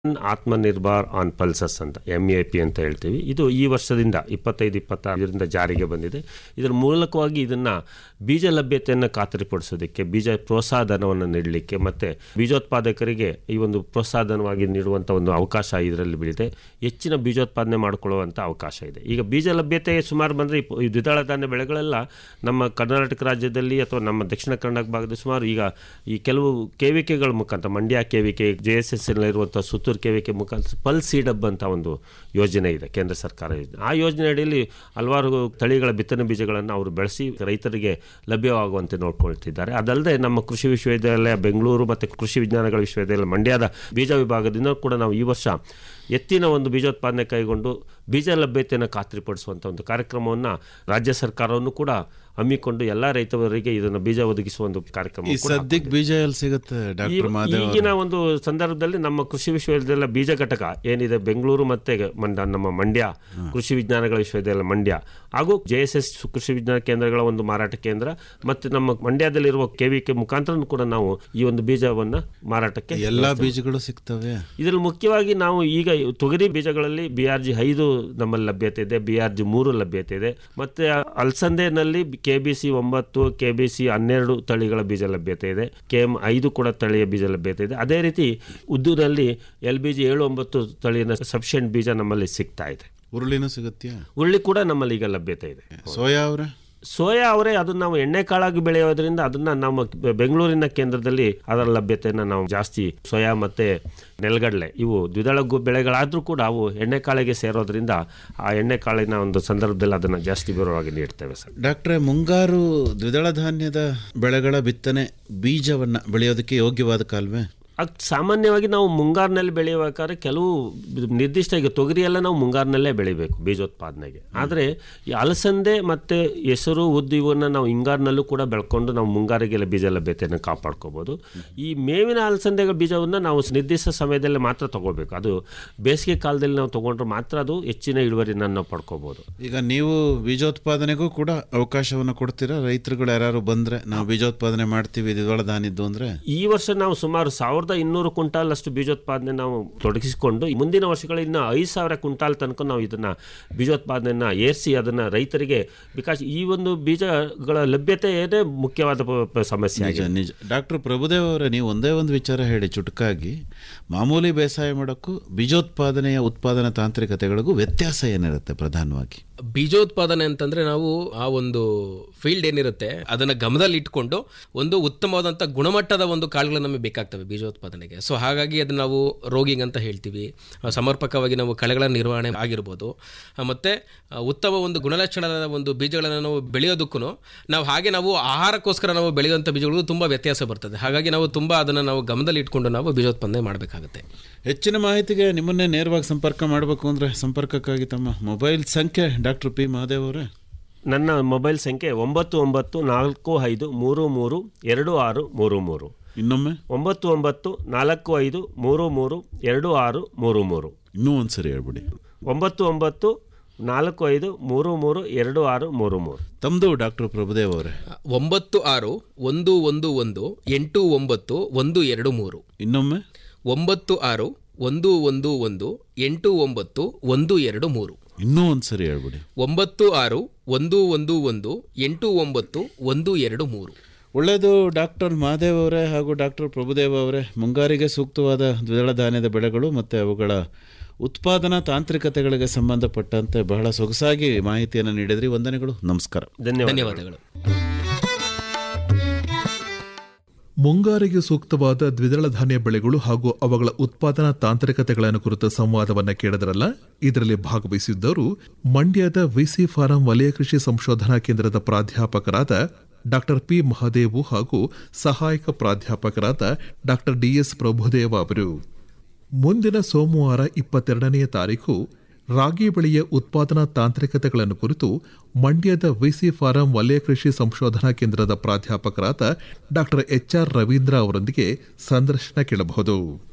Atmanirbhar on pulses ಅಂತ M A P ಅಂತ ಹೇಳ್ತೀವಿ ಇದು ಈ ವರ್ಷದಿಂದ ಇಪ್ಪತ್ತೈದು ಇಪ್ಪತ್ತಾರರಿಂದ ಜಾರಿಗೆ ಬಂದಿದೆ ಇದರ ಮೂಲಕವಾಗಿ ಇದನ್ನು ಬೀಜ ಲಭ್ಯತೆಯನ್ನು ಖಾತರಿಪಡಿಸೋದಕ್ಕೆ ಬೀಜ ಪ್ರೋತ್ಸಾಹಧನವನ್ನು ನೀಡಲಿಕ್ಕೆ ಮತ್ತು ಬೀಜೋತ್ಪಾದಕರಿಗೆ ಈ ಒಂದು ಪ್ರೋತ್ಸಾಹಧನವಾಗಿ ನೀಡುವಂಥ ಒಂದು ಅವಕಾಶ ಇದರಲ್ಲಿ ಬೀಳಿದೆ ಹೆಚ್ಚಿನ ಬೀಜೋತ್ಪಾದನೆ ಮಾಡಿಕೊಳ್ಳುವಂಥ ಅವಕಾಶ ಇದೆ ಈಗ ಬೀಜ ಲಭ್ಯತೆ ಸುಮಾರು ಬಂದರೆ ಈ ದ್ವಿದಳ ಧಾನ್ಯ ಬೆಳೆಗಳೆಲ್ಲ ನಮ್ಮ ಕರ್ನಾಟಕ ರಾಜ್ಯದಲ್ಲಿ ಅಥವಾ ನಮ್ಮ ದಕ್ಷಿಣ ಕನ್ನಡ ಭಾಗದಲ್ಲಿ ಸುಮಾರು ಈಗ ಈ ಕೆಲವು ಕೆವಿಕೆಗಳ ಮುಖಾಂತರ Mandya KVK J S S ಇರುವಂಥ ಸುತ್ತೂರು ಕೆವಿಕೆ ಮುಖಾಂತರ ಪಲ್ ಸೀಡಬ್ ಅಂತ ಒಂದು ಯೋಜನೆ ಇದೆ ಕೇಂದ್ರ ಸರ್ಕಾರ ಯೋಜನೆ ಆ ಯೋಜನೆ ಅಡಿಯಲ್ಲಿ ಹಲವಾರು ತಳಿಗಳ ಬಿತ್ತನೆ ಬೀಜಗಳನ್ನು ಅವರು ಬೆಳೆಸಿ ರೈತರಿಗೆ ಲಭ್ಯವಾಗುವಂತೆ ನೋಡ್ಕೊಳ್ತಿದ್ದಾರೆ ಅದಲ್ಲದೆ ನಮ್ಮ ಕೃಷಿ ವಿಶ್ವವಿದ್ಯಾಲಯ ಬೆಂಗಳೂರು ಮತ್ತು ಕೃಷಿ ವಿಜ್ಞಾನಗಳ ವಿಶ್ವವಿದ್ಯಾಲಯ ಮಂಡ್ಯದ ಬೀಜ ವಿಭಾಗದಿಂದ ಕೂಡ ನಾವು ಈ ವರ್ಷ ಎತ್ತಿನ ಒಂದು ಬೀಜೋತ್ಪಾದನೆ ಕೈಗೊಂಡು ಬೀಜ ಲಭ್ಯತೆಯನ್ನು ಖಾತ್ರಿಪಡಿಸುವಂಥ ಒಂದು ಕಾರ್ಯಕ್ರಮವನ್ನು ರಾಜ್ಯ ಸರ್ಕಾರವನ್ನು ಕೂಡ ಹಮ್ಮಿಕೊಂಡು ಎಲ್ಲ ರೈತರಿಗೆ ಇದನ್ನು ಬೀಜ ಒದಗಿಸುವ ಒಂದು ಕಾರ್ಯಕ್ರಮ ಈ ಕೂಡ ಸದ್ಯಕ್ಕೆ ಬೀಜ ಎಲ್ಲಿ ಸಿಗುತ್ತೆ ಈ- ಡಾಕ್ಟರ್ ಮಾದೇವ್ ಈಗಿನ ಒಂದು ಸಂದರ್ಭದಲ್ಲಿ ನಮ್ಮ ಕೃಷಿ ವಿಶ್ವವಿದ್ಯಾಲಯ ಬೀಜ ಘಟಕ ಏನಿದೆ ಬೆಂಗಳೂರು ಮತ್ತೆ ಮಂಡ್ಯ ನಮ್ಮ ಮಂಡ್ಯ ಕೃಷಿ ವಿಜ್ಞಾನಗಳ ವಿಶ್ವವಿದ್ಯಾಲಯ ಮಂಡ್ಯ ಹಾಗೂ ಜೆ ಎಸ್ ಎಸ್ ಕೃಷಿ ವಿಜ್ಞಾನ ಕೇಂದ್ರಗಳ ಒಂದು ಮಾರಾಟ ಕೇಂದ್ರ ಮತ್ತು ನಮ್ಮ ಮಂಡ್ಯದಲ್ಲಿರುವ ಕೆವಿಕೆ ಮುಖಾಂತರ ಕೂಡ ನಾವು ಈ ಒಂದು ಬೀಜವನ್ನು ಮಾರಾಟಕ್ಕೆ ಎಲ್ಲಾ ಬೀಜಗಳು ಸಿಗ್ತವೆ ಇದರಲ್ಲಿ ಮುಖ್ಯವಾಗಿ ನಾವು ಈಗ ತೊಗರಿ ಬೀಜಗಳಲ್ಲಿ ಬಿ ಆರ್ ಜಿ ಐದು ನಮ್ಮಲ್ಲಿ ಲಭ್ಯತೆ ಇದೆ ಬಿ ಆರ್ ಜಿ ಮೂರು ಲಭ್ಯತೆ ಇದೆ ಮತ್ತು ಅಲಸಂದೆನಲ್ಲಿ ಕೆ ಬಿ ಸಿ ಒಂಬತ್ತು ಕೆ ಬಿ ಸಿ ಹನ್ನೆರಡು ತಳಿಗಳ ಬೀಜ ಲಭ್ಯತೆ ಇದೆ ಕೆ ಎಮ್ ಐದು ಕೂಡ ತಳಿಯ ಬೀಜ ಲಭ್ಯತೆ ಇದೆ ಅದೇ ರೀತಿ ಉದ್ದಿನಲ್ಲಿ ಎಲ್ ಬಿ ಜಿ ಏಳು ಒಂಬತ್ತು ತಳಿಯ ಸಫಿಷಿಯೆಂಟ್ ಬೀಜ ನಮ್ಮಲ್ಲಿ ಸಿಗ್ತಾ ಇದೆ ಉರುಳಿನೂ ಸಿಗುತ್ತೀಯಾ ಉರುಳಿ ಕೂಡ ನಮ್ಮಲ್ಲಿ ಈಗ ಲಭ್ಯತೆ ಇದೆ ಸೋಯಾ ಅವ್ರೆ ಸೋಯಾ ಅವರೇ ಅದನ್ನ ನಾವು ಎಣ್ಣೆ ಕಾಳಾಗಿ ಬೆಳೆಯೋದ್ರಿಂದ ಅದನ್ನ ನಮ್ಮ ಬೆಂಗಳೂರಿನ ಕೇಂದ್ರದಲ್ಲಿ ಅದರ ಲಭ್ಯತೆಯನ್ನು ನಾವು ಜಾಸ್ತಿ ಸೋಯಾ ಮತ್ತೆ ನೆಲಗಡಲೆ ಇವು ದ್ವಿದಳ ಗು- ಬೆಳೆಗಳಾದ್ರೂ ಕೂಡ ಅವು ಎಣ್ಣೆ ಕಾಳಿಗೆ ಸೇರೋದ್ರಿಂದ ಆ ಎಣ್ಣೆ ಕಾಳಿನ ಒಂದು ಸಂದರ್ಭದಲ್ಲಿ ಅದನ್ನ ಜಾಸ್ತಿ ವಿವರವಾಗಿ ನೀಡ್ತೇವೆ ಸರ್ ಡಾಕ್ಟ್ರೆ ಮುಂಗಾರು ದ್ವಿದಳ ಧಾನ್ಯದ ಬೆಳೆಗಳ ಬಿತ್ತನೆ ಬೀಜವನ್ನ ಬೆಳೆಯೋದಕ್ಕೆ ಯೋಗ್ಯವಾದ ಕಾಲವೇ ಅದ್ ಸಾಮಾನ್ಯವಾಗಿ ನಾವು ಮುಂಗಾರಿನಲ್ಲಿ ಬೆಳೆಯಬೇಕಾದ್ರೆ ಕೆಲವು ನಿರ್ದಿಷ್ಟ ಈಗ ತೊಗರಿ ಎಲ್ಲ ನಾವು ಮುಂಗಾರಿನಲ್ಲೇ ಬೆಳಿಬೇಕು ಬೀಜೋತ್ಪಾದನೆಗೆ ಆದರೆ ಈ ಅಲಸಂದೆ ಮತ್ತು ಹೆಸರು ಉದ್ದು ಇವನ್ನ ನಾವು ಹಿಂಗಾರಿನಲ್ಲೂ ಕೂಡ ಬೆಳ್ಕೊಂಡು ನಾವು ಮುಂಗಾರಿಗೆಲ್ಲ ಬೀಜ ಲಭ್ಯತೆಯನ್ನು ಕಾಪಾಡ್ಕೋಬೋದು ಈ ಮೇವಿನ ಅಲಸಂದೆಗಳ ಬೀಜವನ್ನು ನಾವು ನಿರ್ದಿಷ್ಟ ಸಮಯದಲ್ಲಿ ಮಾತ್ರ ತಗೋಬೇಕು ಅದು ಬೇಸಿಗೆ ಕಾಲದಲ್ಲಿ ನಾವು ತಗೊಂಡ್ರೆ ಮಾತ್ರ ಅದು ಹೆಚ್ಚಿನ ಇಳುವರಿನ ನಾವು ಪಡ್ಕೋಬೋದು ಈಗ ನೀವು ಬೀಜೋತ್ಪಾದನೆಗೂ ಕೂಡ ಅವಕಾಶವನ್ನು ಕೊಡ್ತೀರಾ ರೈತರುಗಳು ಯಾರು ಬಂದ್ರೆ ನಾವು ಬೀಜೋತ್ಪಾದನೆ ಮಾಡ್ತೀವಿ ದ್ವಿದಳ ಧಾನ್ಯದ್ದು ಅಂದ್ರೆ ಈ ವರ್ಷ ನಾವು ಸುಮಾರು ಸಾವಿರದ ಇನ್ನೂರು ಕ್ವಿಂಟಾಲ್ ಅಷ್ಟು ಬೀಜೋತ್ಪಾದನೆ ನಾವು ತೊಡಗಿಸಿಕೊಂಡು ಮುಂದಿನ ವರ್ಷಗಳಲ್ಲಿ ಇನ್ನು ಐದು ಸಾವಿರ ಕ್ವಿಂಟಾಲ್ ತನಕ ನಾವು ಇದನ್ನ ಬೀಜೋತ್ಪಾದನೆಯನ್ನ ಏರಿಸಿ ಅದನ್ನ ರೈತರಿಗೆ ಬಿಕಾಸ್ ಈ ಒಂದು ಬೀಜಗಳ ಲಭ್ಯತೆಯೇ ಮುಖ್ಯವಾದ ಪ- ಪ- ಸಮಸ್ಯೆ ನಿಜ ಆಗಿದೆ ನಿಜ ಡಾಕ್ಟರ್ ಪ್ರಭುದೇವ್ ಅವರೇ ನೀವು ಒಂದೇ ಒಂದು ವಿಚಾರ ಹೇಳಿ ಚುಟುಕಾಗಿ ಮಾಮೂಲಿ ಬೇಸಾಯ ಮಾಡೋಕ್ಕೂ ಬೀಜೋತ್ಪಾದನೆಯ ಉತ್ಪಾದನಾ ತಾಂತ್ರಿಕತೆಗಳಿಗೂ ವ್ಯತ್ಯಾಸ ಏನಿರುತ್ತೆ ಪ್ರಧಾನವಾಗಿ ಬೀಜೋತ್ಪಾದನೆ ಅಂತಂದ್ರೆ ನಾವು ಆ ಒಂದು ಫೀಲ್ಡ್ ಏನಿರುತ್ತೆ ಅದನ್ನ ಗಮನದಲ್ಲಿ ಇಟ್ಕೊಂಡು ಒಂದು ಉತ್ತಮವಾದಂಥ ಗುಣಮಟ್ಟದ ಒಂದು ಕಾಳುಗಳು ನಮಗೆ ಬೇಕಾಗ್ತವೆ ಬೀಜೋತ್ಪಾದನೆಗೆ ಸೊ ಹಾಗಾಗಿ ಅದನ್ನ ನಾವು ರೋಗಿಂಗ್ ಅಂತ ಹೇಳ್ತೀವಿ ಆ, ಸಮರ್ಪಕವಾಗಿ ನಾವು ಕಳೆಗಳ ನಿರ್ವಹಣೆ ಆಗಿರ್ಬೋದು ಆ, ಮತ್ತೆ ಆ, ಉತ್ತಮ ಒಂದು ಗುಣಲಕ್ಷಣದ ಒಂದು ಬೀಜಗಳನ್ನು ನಾವು ಬೆಳೆಯೋದಕ್ಕೂ ನಾವು ಹಾಗೆ ನಾವು ಆಹಾರಕ್ಕೋಸ್ಕರ ನಾವು ಬೆಳೆಯುವಂಥ ಬೀಜಗಳು ತುಂಬ ವ್ಯತ್ಯಾಸ ಬರ್ತದೆ ಹಾಗಾಗಿ ನಾವು ತುಂಬ ಅದನ್ನು ನಾವು ಗಮನದಲ್ಲಿ ಇಟ್ಕೊಂಡು ನಾವು ಬೀಜೋತ್ಪಾದನೆ ಮಾಡಬೇಕಾಗುತ್ತೆ ಹೆಚ್ಚಿನ ಮಾಹಿತಿಗೆ ನಿಮ್ಮನ್ನೇ ನೇರವಾಗಿ ಸಂಪರ್ಕ ಮಾಡಬೇಕು ಅಂದರೆ ಸಂಪರ್ಕಕ್ಕಾಗಿ ತಮ್ಮ ಮೊಬೈಲ್ ಸಂಖ್ಯೆ ಡಾಕ್ಟರ್ ಪಿ ಮಹಾದೇವ್ ಅವರೇ ನನ್ನ ಮೊಬೈಲ್ ಸಂಖ್ಯೆ ಒಂಬತ್ತು ಒಂಬತ್ತು ನಾಲ್ಕು ಐದು ಮೂರು ಮೂರು ಎರಡು ಆರು ಮೂರು ಮೂರು ಇನ್ನೊಮ್ಮೆ ಒಂಬತ್ತು ಒಂಬತ್ತು ನಾಲ್ಕು ಐದು ಮೂರು ಮೂರು ಎರಡು ಆರು ಮೂರು ಮೂರು ಇನ್ನೂ ಒಂದ್ಸರಿ ಹೇಳ್ಬಿಡಿ ಒಂಬತ್ತು ಒಂಬತ್ತು ನಾಲ್ಕು ಐದು ಮೂರು ಮೂರು ಎರಡು ಆರು ಮೂರು ಮೂರು ತಮ್ಮದು ಡಾಕ್ಟರ್ ಪ್ರಭುದೇವ್ ಅವರೇ ಒಂಬತ್ತು ಆರು ಒಂದು ಒಂದು ಒಂದು ಎಂಟು ಒಂಬತ್ತು ಒಂದು ಎರಡು ಮೂರು ಇನ್ನೊಮ್ಮೆ ಒಂಬತ್ತು ಆರು ಒಂದು ಒಂದು ಒಂದು ಎಂಟು ಒಂಬತ್ತು ಒಂದು ಎರಡು ಮೂರು ಇನ್ನೂ ಒಂದ್ಸರಿ ಹೇಳ್ಬಿಡಿ ಒಂಬತ್ತು ಆರು ಒಂದು ಒಂದು ಒಂದು ಎಂಟು ಒಂಬತ್ತು ಒಂದು ಎರಡು ಮೂರು ಒಳ್ಳೆಯದು ಡಾಕ್ಟರ್ ಮಹಾದೇವ್ ಅವರೇ ಹಾಗೂ ಡಾಕ್ಟರ್ ಪ್ರಭುದೇವ್ ಅವರೇ ಮುಂಗಾರಿಗೆ ಸೂಕ್ತವಾದ ದ್ವಿದಳ ಧಾನ್ಯದ ಬೆಳೆಗಳು ಮತ್ತು ಅವುಗಳ ಉತ್ಪಾದನಾ ತಾಂತ್ರಿಕತೆಗಳಿಗೆ ಸಂಬಂಧಪಟ್ಟಂತೆ ಬಹಳ ಸೊಗಸಾಗಿ ಮಾಹಿತಿಯನ್ನು ನೀಡಿದ್ರಿ ವಂದನೆಗಳು ನಮಸ್ಕಾರ ಧನ್ಯವಾದ ಧನ್ಯವಾದಗಳು ಮುಂಗಾರಿಗೆ ಸೂಕ್ತವಾದ ದ್ವಿದಳ ಧಾನ್ಯ ಬೆಳೆಗಳು ಹಾಗೂ ಅವುಗಳ ಉತ್ಪಾದನಾ ತಾಂತ್ರಿಕತೆಗಳನ್ನು ಕುರಿತ ಸಂವಾದವನ್ನ ಕೇಳಿದ್ರಲ್ಲ ಇದರಲ್ಲಿ ಭಾಗವಹಿಸಿದ್ದವರು ಮಂಡ್ಯದ ವಿಸಿ ಫಾರಂ ವಲಯ ಕೃಷಿ ಸಂಶೋಧನಾ ಕೇಂದ್ರದ ಪ್ರಾಧ್ಯಾಪಕರಾದ ಡಾಕ್ಟರ್ ಪಿ ಮಹಾದೇವು ಹಾಗೂ ಸಹಾಯಕ ಪ್ರಾಧ್ಯಾಪಕರಾದ ಡಾಕ್ಟರ್ ಡಿಎಸ್ ಪ್ರಭುದೇವ ಅವರು ಮುಂದಿನ ಸೋಮವಾರ ಇಪ್ಪತ್ತೆರಡನೆಯ ತಾರೀಕು ರಾಗಿ ಬೆಳೆಯ ಉತ್ಪಾದನಾ ತಾಂತ್ರಿಕತೆಗಳನ್ನು ಕುರಿತು ಮಂಡ್ಯದ ವಿಸಿ ಫಾರಂ ವಲಯ ಕೃಷಿ ಸಂಶೋಧನಾ ಕೇಂದ್ರದ ಪ್ರಾಧ್ಯಾಪಕರಾದ ಡಾಕ್ಟರ್ ಎಚ್ಆರ್ ರವೀಂದ್ರ ಅವರೊಂದಿಗೆ ಸಂದರ್ಶನ ಕೇಳಬಹುದು